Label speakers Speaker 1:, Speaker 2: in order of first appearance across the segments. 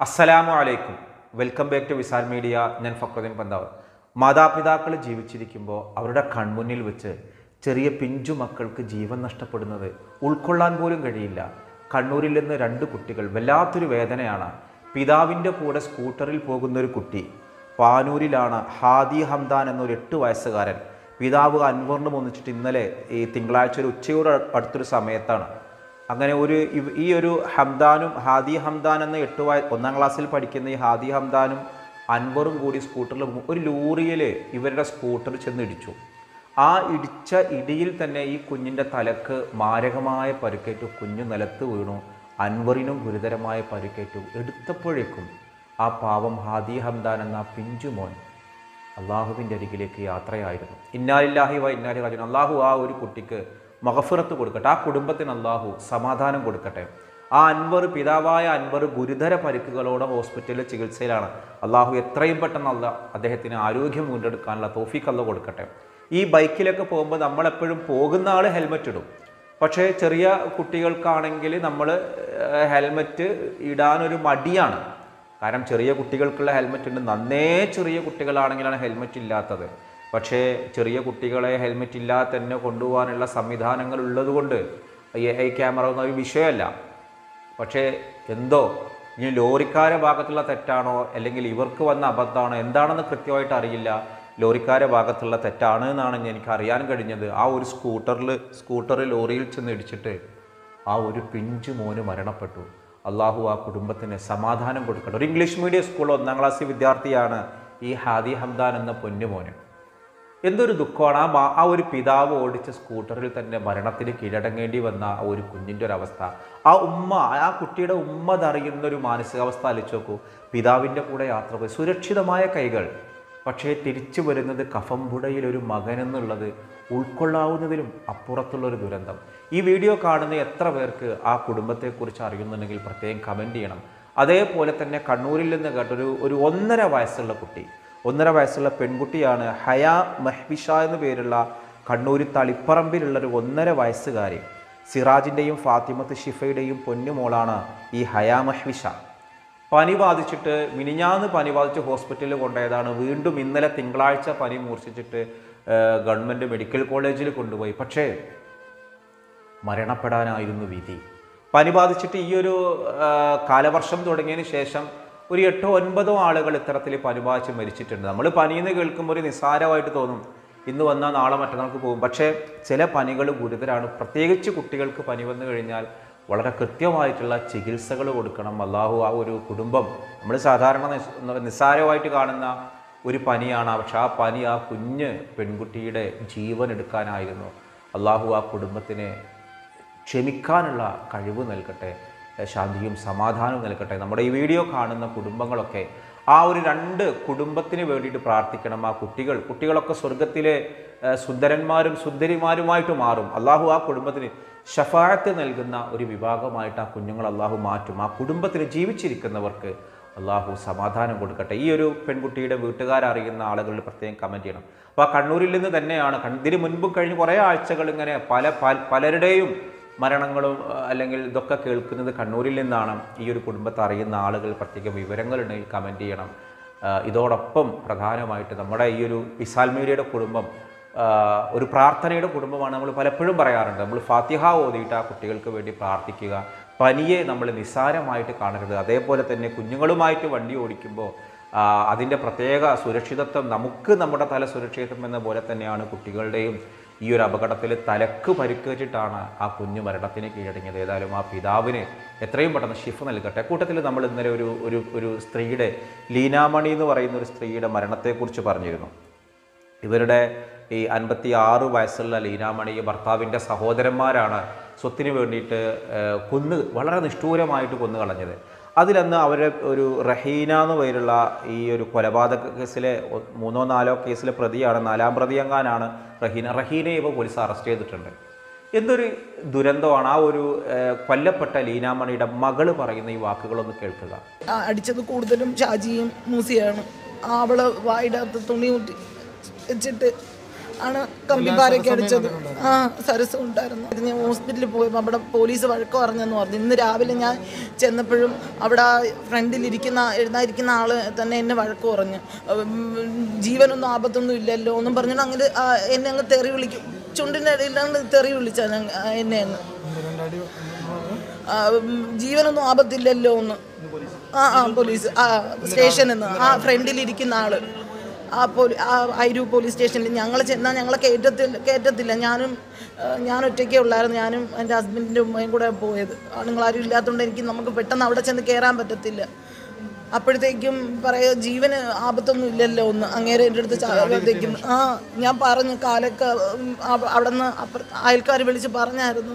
Speaker 1: അസ്സലാമു അലൈക്കും welcome back to Visal media ഞാൻ ഫക്രുദ്ദീൻ പന്താവ് മാതാപിതാക്കൾ ജീവിച്ചിരിക്കുമ്പോൾ അവരുടെ കൺമുന്നിൽ വെച്ച് ചെറിയ പിഞ്ചു മക്കൾക്ക് ജീവൻ നഷ്ടപ്പെടുന്നത് ഉൾക്കൊള്ളാൻ പോലും കഴിയില്ല കണ്ണൂരിൽ നിന്ന് രണ്ട് കുട്ടികൾ വല്ലാത്തൊരു വേദനയാണ് പിതാവിൻ്റെ കൂടെ സ്കൂട്ടറിൽ പോകുന്ന ഒരു കുട്ടി പാനൂരിലാണ് ഹാദി ഹംദാൻ എന്നൊരു എട്ട് വയസ്സുകാരൻ പിതാവ് അൻവറിനും ഒന്നിച്ചിട്ട് ഇന്നലെ ഈ തിങ്കളാഴ്ച ഒരു ഉച്ചയോട് അടുത്തൊരു സമയത്താണ് അങ്ങനെ ഒരു ഇവ- ഈ ഒരു ഹംദാനും ഹാദി ഹംദാൻ എന്ന എട്ട് വയ ഒന്നാം ക്ലാസ്സിൽ പഠിക്കുന്ന ഈ ഹാദി ഹംദാനും അൻവറും കൂടി സ്കൂട്ടറിൽ പോകും. ഒരു ലോറിയിൽ ഇവരുടെ സ്കൂട്ടർ ചെന്ന് ഇടിച്ചു ആ ഇടിച്ച ഇടിയിൽ തന്നെ ഈ കുഞ്ഞിൻ്റെ തലക്ക് മാരകമായ പരുക്കേറ്റു കുഞ്ഞു നിലത്ത് വീണു അൻവറിനും ഗുരുതരമായ പരുക്കേറ്റു എടുത്തപ്പോഴേക്കും ആ പാവം ഹാദി ഹംദാൻ എന്ന ആ പിഞ്ചുമോൻ അള്ളാഹുവിൻ്റെ അരികിലേക്ക് യാത്രയായിരുന്നു ഇന്നാലില്ലാഹി വ ഇന്നാലി റാജിൻ അള്ളാഹു ആ ഒരു കുട്ടിക്ക് മഹഫിറത്ത് കൊടുക്കട്ടെ ആ കുടുംബത്തിന് അള്ളാഹു സമാധാനം കൊടുക്കട്ടെ ആ അൻവർ പിതാവായ അൻവർ ഗുരുതര പരിക്കുകളോടെ ഹോസ്പിറ്റലിൽ ചികിത്സയിലാണ് അള്ളാഹു എത്രയും പെട്ടെന്ന് അല്ല അദ്ദേഹത്തിന് ആരോഗ്യം വീണ്ടെടുക്കാനുള്ള തോഫീക്ക് അല്ല കൊടുക്കട്ടെ ഈ ബൈക്കിലൊക്കെ പോകുമ്പോൾ നമ്മളെപ്പോഴും പോകുന്ന ആൾ ഹെൽമെറ്റ് ഇടും പക്ഷേ ചെറിയ കുട്ടികൾക്കാണെങ്കിൽ നമ്മൾ ഹെൽമെറ്റ് ഇടാനൊരു മടിയാണ് കാരണം ചെറിയ കുട്ടികൾക്കുള്ള ഹെൽമെറ്റ് ഉണ്ട് നന്നേ ചെറിയ കുട്ടികളാണെങ്കിലാണ് ഹെൽമെറ്റ് ഇല്ലാത്തത് പക്ഷേ ചെറിയ കുട്ടികളെ ഹെൽമെറ്റ് ഇല്ലാതെ തന്നെ കൊണ്ടുപോകാനുള്ള സംവിധാനങ്ങൾ ഉള്ളതുകൊണ്ട് ഈ ക്യാമറ ഒന്നും ഒരു വിഷയമല്ല പക്ഷേ എന്തോ ഇനി ലോറിക്കാരെ ഭാഗത്തുള്ള തെറ്റാണോ അല്ലെങ്കിൽ ഇവർക്ക് വന്ന അബദ്ധമാണോ എന്താണെന്ന് കൃത്യമായിട്ട് അറിയില്ല ലോറിക്കാരെ ഭാഗത്തുള്ള തെറ്റാണ് എന്നാണ് എനിക്ക് അറിയാൻ കഴിഞ്ഞത് ആ ഒരു സ്കൂട്ടറിൽ സ്കൂട്ടർ ലോറിയിൽ ചെന്ന് ഇടിച്ചിട്ട് ആ ഒരു പിഞ്ചു മോന് മരണപ്പെട്ടു അള്ളാഹു ആ കുടുംബത്തിന് സമാധാനം കൊടുക്കട്ടെ ഒരു ഇംഗ്ലീഷ് മീഡിയം സ്കൂൾ ഒന്നാം ക്ലാസ് വിദ്യാർത്ഥിയാണ് ഈ ഹാദി ഹംദാൻ എന്ന പൊന്നുമോന് എന്തൊരു ദുഃഖമാണ് ആ മാ- ആ ഒരു പിതാവ് ഓടിച്ച സ്കൂട്ടറിൽ തന്നെ മരണത്തിന് കീഴടങ്ങേണ്ടി വന്ന ആ ഒരു കുഞ്ഞിൻ്റെ ഒരു അവസ്ഥ ആ ഉമ്മ ആ കുട്ടിയുടെ ഉമ്മ അതറിയുന്ന ഒരു മാനസികാവസ്ഥ ആലോചിച്ച് നോക്കൂ പിതാവിൻ്റെ കൂടെ യാത്ര പോയി സുരക്ഷിതമായ കൈകൾ പക്ഷേ തിരിച്ചു വരുന്നത് കഫംപുടയിൽ ഒരു മകൻ എന്നുള്ളത് ഉൾക്കൊള്ളാവുന്നതിലും അപ്പുറത്തുള്ളൊരു ദുരന്തം ഈ വീഡിയോ കാണുന്ന എത്ര പേർക്ക് ആ കുടുംബത്തെക്കുറിച്ച് അറിയുന്നുണ്ടെങ്കിൽ പ്രത്യേകം കമൻറ്റ് ചെയ്യണം അതേപോലെ തന്നെ കണ്ണൂരിൽ നിന്ന് കേട്ടൊരു ഒരു ഒന്നര വയസ്സുള്ള കുട്ടി ഒന്നര വയസ്സുള്ള പെൺകുട്ടിയാണ് ഹയാ മെഹ്വിഷ എന്ന് പേരുള്ള കണ്ണൂർ തളിപ്പറമ്പിലുള്ള ഒരു ഒന്നര വയസ്സുകാരി സിറാജിൻ്റെയും ഫാത്തിമത്ത് ഷിഫയുടെയും പൊന്നുമോളാണ് ഈ ഹയാ മെഹ്വിഷ പനി ബാധിച്ചിട്ട് മിനിഞ്ഞാന്ന് പനി ബാധിച്ച് ഹോസ്പിറ്റലിൽ കൊണ്ടുപോയതാണ് വീണ്ടും ഇന്നലെ തിങ്കളാഴ്ച പനി മൂർച്ഛിച്ചിട്ട് ഗവൺമെൻറ് മെഡിക്കൽ കോളേജിൽ കൊണ്ടുപോയി പക്ഷേ മരണപ്പെടാനായിരുന്നു വിധി പനി ബാധിച്ചിട്ട് ഈ ഒരു ആ, കാലവർഷം തുടങ്ങിയതിന് ശേഷം ഒരു എട്ടോ ഒൻപതോ ആളുകൾ ഇത്തരത്തിൽ പനി ബാധിച്ച് മരിച്ചിട്ടുണ്ട് നമ്മൾ പനിയെന്ന് കേൾക്കുമ്പോൾ ഒരു നിസ്സാരമായിട്ട് തോന്നും ഇന്ന് വന്നാൽ നാളെ മറ്റന്നാൾക്ക് പോകും പക്ഷേ ചില പനികൾ ഗുരുതരാണ് പ്രത്യേകിച്ച് കുട്ടികൾക്ക് പനി വന്നു കഴിഞ്ഞാൽ വളരെ കൃത്യമായിട്ടുള്ള ചികിത്സകൾ കൊടുക്കണം അള്ളാഹു ആ ഒരു കുടുംബം നമ്മൾ സാധാരണ നിസ്- നിസ്സാരമായിട്ട് കാണുന്ന ഒരു പനിയാണ് പക്ഷെ ആ പനി ആ കുഞ്ഞ് പെൺകുട്ടിയുടെ ജീവൻ എടുക്കാനായിരുന്നു അള്ളാഹു ആ കുടുംബത്തിന് ക്ഷമിക്കാനുള്ള കഴിവ് നൽകട്ടെ ഏഹ് ശാന്തിയും സമാധാനവും നൽകട്ടെ നമ്മുടെ ഈ വീഡിയോ കാണുന്ന കുടുംബങ്ങളൊക്കെ ആ ഒരു രണ്ട് കുടുംബത്തിന് വേണ്ടിയിട്ട് പ്രാർത്ഥിക്കണം ആ കുട്ടികൾ കുട്ടികളൊക്കെ സ്വർഗത്തിലെ ഏഹ് സുന്ദരന്മാരും സുന്ദരിമാരുമായിട്ട് മാറും അള്ളാഹു ആ കുടുംബത്തിന് ഷഫായത്ത് നൽകുന്ന ഒരു വിഭാഗമായിട്ട് ആ കുഞ്ഞുങ്ങൾ അള്ളാഹു മാറ്റും ആ കുടുംബത്തിൽ ജീവിച്ചിരിക്കുന്നവർക്ക് അള്ളാഹു സമാധാനം കൊടുക്കട്ടെ ഈ ഒരു പെൺകുട്ടിയുടെ വീട്ടുകാരറിയുന്ന ആളുകൾ പ്രത്യേകം കമൻറ്റ് ചെയ്യണം അപ്പോൾ ആ കണ്ണൂരിൽ നിന്ന് തന്നെയാണ് കൺ- ഇതിന് മുൻപ് കഴിഞ്ഞ് കുറേ ആഴ്ചകൾ ഇങ്ങനെ പല പല- പലരുടെയും മരണങ്ങളും ആ, അല്ലെങ്കിൽ ഇതൊക്കെ കേൾക്കുന്നത് കണ്ണൂരിൽ നിന്നാണ് ഈ ഒരു കുടുംബത്തെ അറിയുന്ന ആളുകൾ പ്രത്യേക വിവരങ്ങളുണ്ടെങ്കിൽ കമൻറ്റ് ചെയ്യണം ആ, ഇതോടൊപ്പം പ്രധാനമായിട്ട് നമ്മുടെ ഈ ഒരു വിസാൽ മീഡിയയുടെ കുടുംബം ആ, ഒരു പ്രാർത്ഥനയുടെ കുടുംബമാണ് നമ്മൾ പലപ്പോഴും പറയാറുണ്ട് നമ്മൾ ഫാത്തിഹ ഓതിയിട്ട് ആ കുട്ടികൾക്ക് വേണ്ടി പ്രാർത്ഥിക്കുക പനിയെ നമ്മൾ നിസ്സാരമായിട്ട് കാണരുത് അതേപോലെ തന്നെ കുഞ്ഞുങ്ങളുമായിട്ട് വണ്ടി ഓടിക്കുമ്പോൾ അതിൻ്റെ പ്രത്യേക സുരക്ഷിതത്വം നമുക്ക് നമ്മുടെ തല സുരക്ഷിതത്വം എന്ന പോലെ തന്നെയാണ് കുട്ടികളുടെയും ഈ ഒരു അപകടത്തിൽ തലക്ക് പരിക്കേറ്റിട്ടാണ് ആ കുഞ്ഞു മരണത്തിന് കീഴടങ്ങിയത് ഏതായാലും ആ പിതാവിന് എത്രയും പെട്ടെന്ന് ഷിഫ് നൽകട്ടെ കൂട്ടത്തിൽ നമ്മൾ ഇന്നലെ ഒരു ഒരു ഒരു സ്ത്രീയുടെ ലീനാമണി എന്ന് പറയുന്ന ഒരു സ്ത്രീയുടെ മരണത്തെക്കുറിച്ച് പറഞ്ഞിരുന്നു ഇവരുടെ ഈ അൻപത്തി ആറ് വയസ്സുള്ള ലീനാമണി ഭർത്താവിൻ്റെ സഹോദരന്മാരാണ് സ്വത്തിന് വേണ്ടിയിട്ട് ഏഹ്, കൊന്ന് വളരെ നിഷ്ഠൂരമായിട്ട് കൊന്നു കളഞ്ഞത് അതിലന്ന് അവരെ ഒരു റഹീന എന്ന് പേരുള്ള ഈ ഒരു കൊലപാതക കേസിലെ ഒ- മൂന്നോ നാലോ കേസിലെ പ്രതിയാണ് നാലാം പ്രതി എങ്ങാനാണ് റഹീന റഹീനയെ ഇപ്പോൾ പോലീസ് അറസ്റ്റ് ചെയ്തിട്ടുണ്ട് എന്തൊരു ദുരന്തമാണ് ആ ഒരു ഏഹ്, കൊല്ലപ്പെട്ട ലീനാമണിയുടെ മകള് പറയുന്ന ഈ വാക്കുകളൊന്ന് കേൾക്കുക
Speaker 2: ആ, അടിച്ചത് കൂടുതലും ഷാജിയും മൂസിയാണ് അവള് വായുടെ അകത്ത് തുണി ഊറ്റി വെച്ചിട്ട് ആണ് കമ്പിപ്പാരയ്ക്ക് അടിച്ചത് ആ സരസം ഉണ്ടായിരുന്നു ഇത് ഞാൻ ഹോസ്പിറ്റലിൽ പോയപ്പോൾ അവിടെ പോലീസ് വഴക്ക് പറഞ്ഞെന്ന് പറഞ്ഞു ഇന്ന് രാവിലെ ഞാൻ ചെന്നപ്പോഴും അവിടെ ഫ്രണ്ടിലിരിക്കുന്ന എഴുന്നായിരിക്കുന്ന ആള് തന്നെ എന്നെ വഴക്ക് പറഞ്ഞു ഉം, ജീവനൊന്നും ആപത്തൊന്നും ഇല്ലല്ലോ ഒന്നും പറഞ്ഞിട്ട് അങ്ങനെ ആ, എന്നെ അങ്ങ് തെറി വിളിക്കും ചുണ്ടിൻ്റെ ഇടയിൽ അങ്ങ് തെറി വിളിച്ചാൽ എന്നെ അങ്ങ് ആ, ഉം, ജീവനൊന്നും ആപത്തില്ലല്ലോ ഒന്ന് ആ ആ പോലീസ് ആ സ്റ്റേഷനിൽ നിന്ന് ആ ഫ്രണ്ടിലിരിക്കുന്ന ആള് ആ പോലീ ആ ഐരൂർ പോലീസ് സ്റ്റേഷനിൽ ഞങ്ങൾ ചെന്നാൽ ഞങ്ങളെ കയറ്റത്തില്ല കയറ്റത്തില്ല ഞാനും ആ, ഞാൻ ഒറ്റയ്ക്കേ ഉള്ളായിരുന്നു ഞാനും എൻ്റെ ഹസ്ബൻഡിൻ്റെ ഉമ്മയും കൂടെ പോയത് ആണുങ്ങളാരും ഇല്ലാത്തതുകൊണ്ട് എനിക്ക് നമുക്ക് പെട്ടെന്ന് അവിടെ ചെന്ന് കയറാൻ പറ്റത്തില്ല അപ്പോഴത്തേക്കും പറയാ ജീവന് ആപത്തൊന്നും ഇല്ലല്ലോ ഒന്ന് അങ്ങേരെ എൻ്റെ അടുത്ത് ചാകുമ്പോഴത്തേക്കും ആ ഞാൻ പറഞ്ഞു കാലൊക്കെ ഉം, അവ- അവിടുന്ന് അപ്പുറ അയൽക്കാർ വിളിച്ച് പറഞ്ഞായിരുന്നു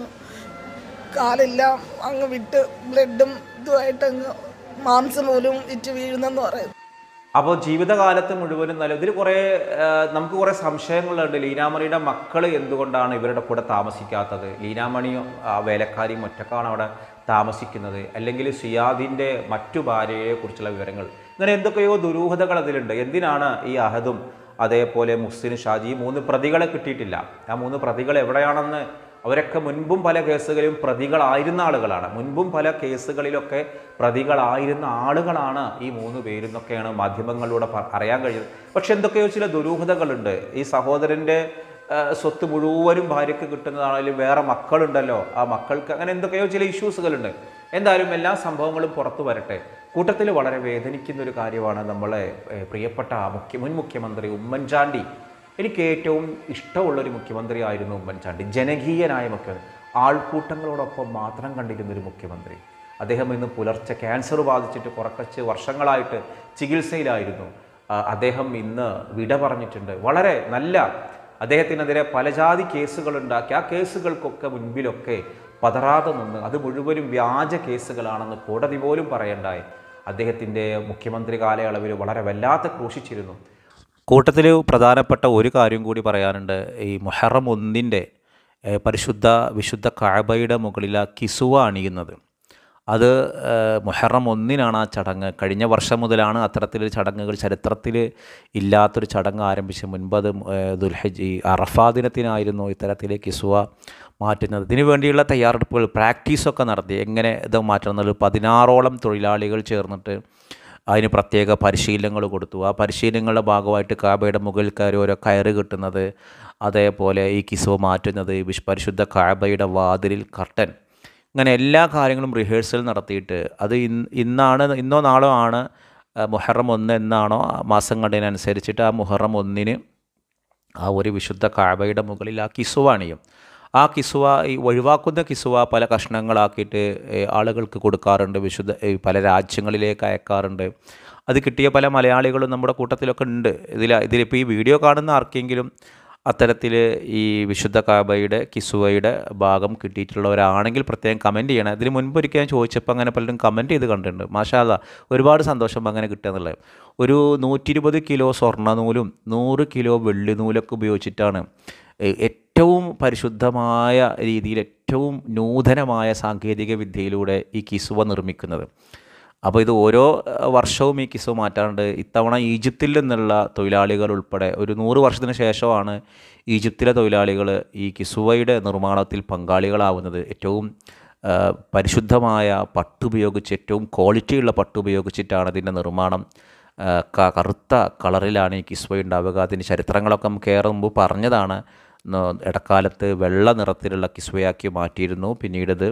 Speaker 2: കാലെല്ലാം അങ്ങ് വിട്ട് ബ്ലഡും ഇതുമായിട്ട് അങ്ങ് മാംസം പോലും ഇറ്റ് വീഴുന്നെന്ന് പറയും
Speaker 1: അപ്പോൾ ജീവിതകാലത്ത് മുഴുവനും നല്ല ഇതിൽ കുറേ ആ, നമുക്ക് കുറേ സംശയങ്ങളുണ്ട് ലീനാമണിയുടെ മക്കൾ എന്തുകൊണ്ടാണ് ഇവരുടെ കൂടെ താമസിക്കാത്തത് ലീനാമണിയും ആ, വേലക്കാരിയും ഒറ്റക്കാണ് അവിടെ താമസിക്കുന്നത് അല്ലെങ്കിൽ സിയാദിൻ്റെ മറ്റു ഭാര്യയെ കുറിച്ചുള്ള വിവരങ്ങൾ ഇങ്ങനെ എന്തൊക്കെയോ ദുരൂഹതകൾ അതിലുണ്ട് എന്തിനാണ് ഈ അഹദും അതേപോലെ മുഹ്സിൻ ഷാജി ഈ മൂന്ന് പ്രതികളെ കിട്ടിയിട്ടില്ല ആ മൂന്ന് പ്രതികൾ എവിടെയാണെന്ന് അവരൊക്കെ മുൻപും പല കേസുകളിലും പ്രതികളായിരുന്ന ആളുകളാണ് മുൻപും പല കേസുകളിലൊക്കെ പ്രതികളായിരുന്ന ആളുകളാണ് ഈ മൂന്ന് പേരെന്നൊക്കെയാണ് മാധ്യമങ്ങളിലൂടെ പ- അറിയാൻ കഴിയുന്നത് പക്ഷെ എന്തൊക്കെയോ ചില ദുരൂഹതകളുണ്ട് ഈ സഹോദരൻ്റെ ആ, സ്വത്ത് മുഴുവനും ഭാര്യയ്ക്ക് കിട്ടുന്നതാണെങ്കിലും വേറെ മക്കളുണ്ടല്ലോ ആ മക്കൾക്ക് അങ്ങനെ എന്തൊക്കെയോ ചില ഇഷ്യൂസുകളുണ്ട് എന്തായാലും എല്ലാ സംഭവങ്ങളും പുറത്തു വരട്ടെ കൂട്ടത്തിൽ വളരെ വേദനിക്കുന്ന ഒരു കാര്യമാണ് നമ്മളെ ഏ, പ്രിയപ്പെട്ട മുഖ്യ മുൻ മുഖ്യമന്ത്രി ഉമ്മൻചാണ്ടി എനിക്ക് ഏറ്റവും ഇഷ്ടമുള്ളൊരു മുഖ്യമന്ത്രി ആയിരുന്നു ഉമ്മൻചാണ്ടി ജനകീയനായ മുഖ്യമന്ത്രി ആൾക്കൂട്ടങ്ങളോടൊപ്പം മാത്രം കണ്ടിരുന്ന ഒരു മുഖ്യമന്ത്രി അദ്ദേഹം ഇന്ന് പുലർച്ചെ ക്യാൻസർ ബാധിച്ചിട്ട് കുറച്ച് വർഷങ്ങളായിട്ട് ചികിത്സയിലായിരുന്നു ആ, അദ്ദേഹം ഇന്ന് വിട പറഞ്ഞിട്ടുണ്ട് വളരെ നല്ല അദ്ദേഹത്തിനെതിരെ പല ജാതി കേസുകളുണ്ടാക്കി ആ കേസുകൾക്കൊക്കെ മുൻപിലൊക്കെ പതറാതെ നിന്ന് അത് മുഴുവനും വ്യാജ കേസുകളാണെന്ന് കോടതി പോലും പറയണ്ടായി അദ്ദേഹത്തിൻ്റെ മുഖ്യമന്ത്രി കാലയളവിൽ വളരെ വല്ലാത്ത ക്രൂശിച്ചിരുന്നു കൂട്ടത്തിൽ പ്രധാനപ്പെട്ട ഒരു കാര്യം കൂടി പറയാനുണ്ട് ഈ മുഹറം ഒന്നിൻ്റെ ഏഹ്, പരിശുദ്ധ വിശുദ്ധ കാബയുടെ മുകളിൽ ആ കിസുവ അണിയുന്നത് അത് ഏഹ്, മുഹറം ഒന്നിനാണ് ആ ചടങ്ങ് കഴിഞ്ഞ വർഷം മുതലാണ് അത്തരത്തിലൊരു ചടങ്ങുകൾ ചരിത്രത്തിൽ ഇല്ലാത്തൊരു ചടങ്ങ് ആരംഭിച്ച് മുൻപ് അത് ഏഹ്, ദുൽഹജ് ഈ അറഫാ ദിനത്തിനായിരുന്നു ഇത്തരത്തിൽ കിസുവ മാറ്റുന്നത് ഇതിനു വേണ്ടിയുള്ള തയ്യാറെടുപ്പുകൾ പ്രാക്ടീസൊക്കെ നടത്തി എങ്ങനെ ഇത് മാറ്റണം എന്നുള്ളത് പതിനാറോളം തൊഴിലാളികൾ ചേർന്നിട്ട് അതിന് പ്രത്യേക പരിശീലനങ്ങൾ കൊടുത്തു ആ പരിശീലനങ്ങളുടെ ഭാഗമായിട്ട് കാബയുടെ മുകളിൽ കയറി ഓരോ കയറ് കിട്ടുന്നത് അതേപോലെ ഈ കിസോ മാറ്റുന്നത് ഈ വിശ് പരിശുദ്ധ കാബയുടെ വാതിലിൽ കർട്ടൻ ഇങ്ങനെ എല്ലാ കാര്യങ്ങളും റിഹേഴ്സൽ നടത്തിയിട്ട് അത് ഇന്ന് ഇന്നാണ് ഇന്നോ നാളോ ആണ് ആ, മുഹറം ഒന്ന് എന്നാണോ ആ മാസം കണ്ടതിനനുസരിച്ചിട്ട് ആ മുഹറം ഒന്നിന് ആ ഒരു വിശുദ്ധ കാബയുടെ മുകളിൽ ആ കിസുവ അണിയും ആ കിസുവ ഈ ഒഴിവാക്കുന്ന കിസുവ പല കഷ്ണങ്ങളാക്കിയിട്ട് ഏ, ആളുകൾക്ക് കൊടുക്കാറുണ്ട് വിശുദ്ധ ഈ പല രാജ്യങ്ങളിലേക്ക് അയക്കാറുണ്ട് അത് കിട്ടിയ പല മലയാളികളും നമ്മുടെ കൂട്ടത്തിലൊക്കെ ഉണ്ട് ഇതിൽ ഇതിലിപ്പോൾ ഈ വീഡിയോ കാണുന്ന ആർക്കെങ്കിലും അത്തരത്തിൽ ഈ വിശുദ്ധ കാബയുടെ കിസുവയുടെ ഭാഗം കിട്ടിയിട്ടുള്ളവരാണെങ്കിൽ പ്രത്യേകം കമൻറ്റ് ചെയ്യണം ഇതിന് മുൻപ് ഒരിക്കൽ ഞാൻ ചോദിച്ചപ്പോൾ അങ്ങനെ പലരും കമൻറ്റ് ചെയ്ത് കണ്ടിട്ടുണ്ട് മാഷാല്ല ഒരുപാട് സന്തോഷം അങ്ങനെ കിട്ടുക എന്നുള്ളത് ഒരു നൂറ്റി ഇരുപത് കിലോ സ്വർണ്ണനൂലും നൂറ് കിലോ വെള്ളി നൂലൊക്കെ ഉപയോഗിച്ചിട്ടാണ് ഏ- ഏറ്റവും പരിശുദ്ധമായ രീതിയിൽ ഏറ്റവും നൂതനമായ സാങ്കേതിക വിദ്യയിലൂടെ ഈ കിസുവ നിർമ്മിക്കുന്നത് അപ്പോൾ ഇത് ഓരോ ഏഹ്, വർഷവും ഈ കിസു മാറ്റാറുണ്ട് ഇത്തവണ ഈജിപ്തിൽ നിന്നുള്ള തൊഴിലാളികൾ ഉൾപ്പെടെ ഒരു നൂറ് വർഷത്തിന് ശേഷമാണ് ഈജിപ്തിലെ തൊഴിലാളികൾ ഈ കിസുവയുടെ നിർമ്മാണത്തിൽ പങ്കാളികളാവുന്നത് ഏറ്റവും ഏഹ്, പരിശുദ്ധമായ പട്ടുപയോഗിച്ച് ഏറ്റവും ക്വാളിറ്റിയുള്ള പട്ടുപയോഗിച്ചിട്ടാണ് ഇതിൻ്റെ നിർമ്മാണം ഏഹ്, ക- കറുത്ത കളറിലാണ് ഈ കിസ്വ ഉണ്ടാവുക അതിൻ്റെ ചരിത്രങ്ങളൊക്കെ നമുക്ക് ഏറെ മുമ്പ് പറഞ്ഞതാണ് ന- ഇടക്കാലത്ത് വെള്ള നിറത്തിലുള്ള കിസ്വയാക്കി മാറ്റിയിരുന്നു പിന്നീടത്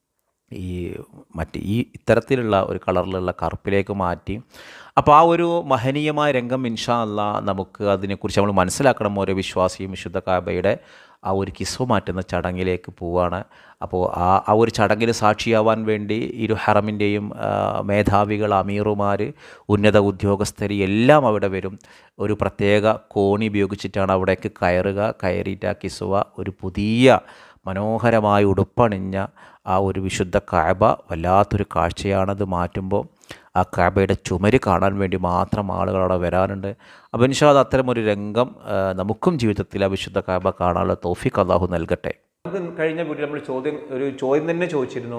Speaker 1: ഈ മറ്റ് ഈ ഇത്തരത്തിലുള്ള ഒരു കളറിലുള്ള കറുപ്പിലേക്ക് മാറ്റി അപ്പോൾ ആ ഒരു മഹനീയമായ രംഗം ഇൻഷാ അല്ല നമുക്ക് അതിനെക്കുറിച്ച് നമ്മൾ മനസ്സിലാക്കണം ഓരോ വിശ്വാസിയും വിശുദ്ധ കാബയുടെ ആ ഒരു കിസ്വ മാറ്റുന്ന ചടങ്ങിലേക്ക് പോവുകയാണ് അപ്പോൾ ആ ആ ഒരു ചടങ്ങിന് സാക്ഷിയാവാൻ വേണ്ടി ഇരു ഹറമിൻ്റെയും മേധാവികൾ അമീറുമാർ ഉന്നത ഉദ്യോഗസ്ഥർ എല്ലാം അവിടെ വരും ഒരു പ്രത്യേക കോണി ഉപയോഗിച്ചിട്ടാണ് അവിടേക്ക് കയറുക കയറിയിട്ട് ആ കിസ്വ ഒരു പുതിയ മനോഹരമായ ഉടുപ്പണിഞ്ഞ ആ ഒരു വിശുദ്ധ കാബ വല്ലാത്തൊരു കാഴ്ചയാണത് മാറ്റുമ്പോൾ ആ കാബയുടെ ചുമര് കാണാൻ വേണ്ടി മാത്രം ആളുകൾ അവിടെ വരാനുണ്ട് അപ്പോൾ ഇൻഷാദ് അത്തരം ഒരു രംഗം ആ, നമുക്കും ജീവിതത്തിൽ ആ വിശുദ്ധ കാബ കാണാനുള്ള തോഫിക്ക് അള്ളാഹു നൽകട്ടെ നമുക്ക് കഴിഞ്ഞ വീട്ടിൽ നമ്മൾ ചോദ്യം ഒരു ചോദ്യം തന്നെ ചോദിച്ചിരുന്നു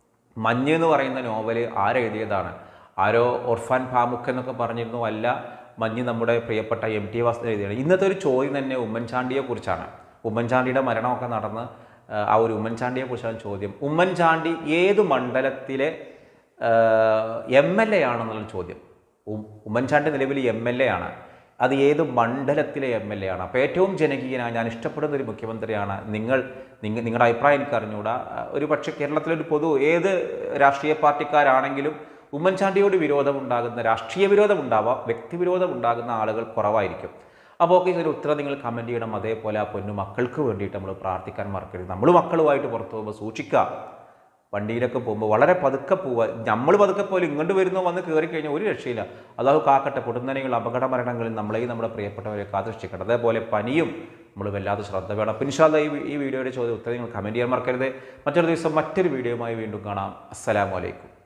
Speaker 1: മഞ്ഞ് എന്ന് പറയുന്ന നോവല് ആരെഴുതിയതാണ് ആരോ ഒർഫാൻ പാമുക്ക് എന്നൊക്കെ പറഞ്ഞിരുന്നു അല്ല മഞ്ഞ് നമ്മുടെ പ്രിയപ്പെട്ട എം ടി വാസുദേവൻ എഴുതിയാണ് ഇന്നത്തെ ഒരു ചോദ്യം തന്നെ ഉമ്മൻചാണ്ടിയെ കുറിച്ചാണ് ഉമ്മൻചാണ്ടിയുടെ മരണമൊക്കെ നടന്ന് ആ, ആ ഒരു ഉമ്മൻചാണ്ടിയെ കുറിച്ചാണ് ചോദ്യം ഉമ്മൻചാണ്ടി ഏത് മണ്ഡലത്തിലെ എം എൽ എ ആണെന്നുള്ള ചോദ്യം ഉം- ഉമ്മൻചാണ്ടി നിലവിൽ എം എൽ എ ആണ് അത് ഏത് മണ്ഡലത്തിലെ എം എൽ എ ആണ് അപ്പോൾ ഏറ്റവും ജനകീയനായ ഞാൻ ഇഷ്ടപ്പെടുന്ന ഒരു മുഖ്യമന്ത്രിയാണ് നിങ്ങൾ നിങ്ങ നിങ്ങളുടെ അഭിപ്രായം എനിക്ക് അറിഞ്ഞുകൂടാ ഒരു പക്ഷേ കേരളത്തിലൊരു പൊതു ഏത് രാഷ്ട്രീയ പാർട്ടിക്കാരാണെങ്കിലും ഉമ്മൻചാണ്ടിയോട് വിരോധം ഉണ്ടാകുന്ന രാഷ്ട്രീയ വിരോധം ഉണ്ടാവാം വ്യക്തിവിരോധം ഉണ്ടാകുന്ന ആളുകൾ കുറവായിരിക്കും അപ്പോൾ ഒക്കെ ഇതിന് ഉത്തരം നിങ്ങൾ കമൻറ്റ് ചെയ്യണം അതേപോലെ ആ പൊന്നു മക്കൾക്ക് വേണ്ടിയിട്ട് നമ്മൾ പ്രാർത്ഥിക്കാൻ മറക്കരുത് നമ്മൾ മക്കളുമായിട്ട് പുറത്തു പോകുമ്പോൾ സൂക്ഷിക്കുക വണ്ടിയിലൊക്കെ പോകുമ്പോൾ വളരെ പതുക്കെ പോവുക നമ്മൾ പതുക്കെ പോലും ഇങ്ങോട്ട് വരുന്നോ വന്ന് കയറി കഴിഞ്ഞാൽ ഒരു രക്ഷയില്ല അതാവ് കാക്കട്ടെ പൊടുന്നനെയുള്ള അപകട മരണങ്ങളിൽ നമ്മളെയും നമ്മുടെ പ്രിയപ്പെട്ടവരെ കാത്തുരക്ഷിക്കണം അതേപോലെ പനിയും നമ്മൾ വല്ലാതെ ശ്രദ്ധ വേണം അപ്പം ഇൻഷാല്ല ഈ വി- ഈ വീഡിയോയുടെ ചോദ്യം ഉത്തരം നിങ്ങൾ കമൻറ്റ് ചെയ്യാൻ മറക്കരുത് മറ്റൊരു ദിവസം മറ്റൊരു വീഡിയോയുമായി വീണ്ടും കാണാം അസ്സലാമലൈക്കും